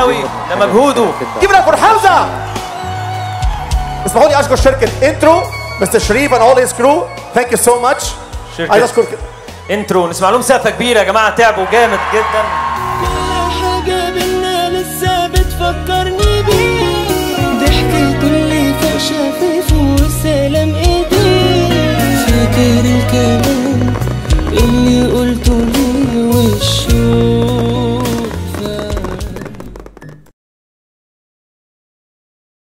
قوي لمجهوده Give it up for حمزة اسمحوا لي اشكر شركة انترو مستر شريف and all his crew thank you so much عايز اشكر انترو نسمع لهم سقفه كبيره يا جماعه تعبوا جامد جدا حاجة بينا لسه بتفكرني بيه ضحكته اللي فوق شفايفه والسلام ايديه فاكر الكلام اللي قلته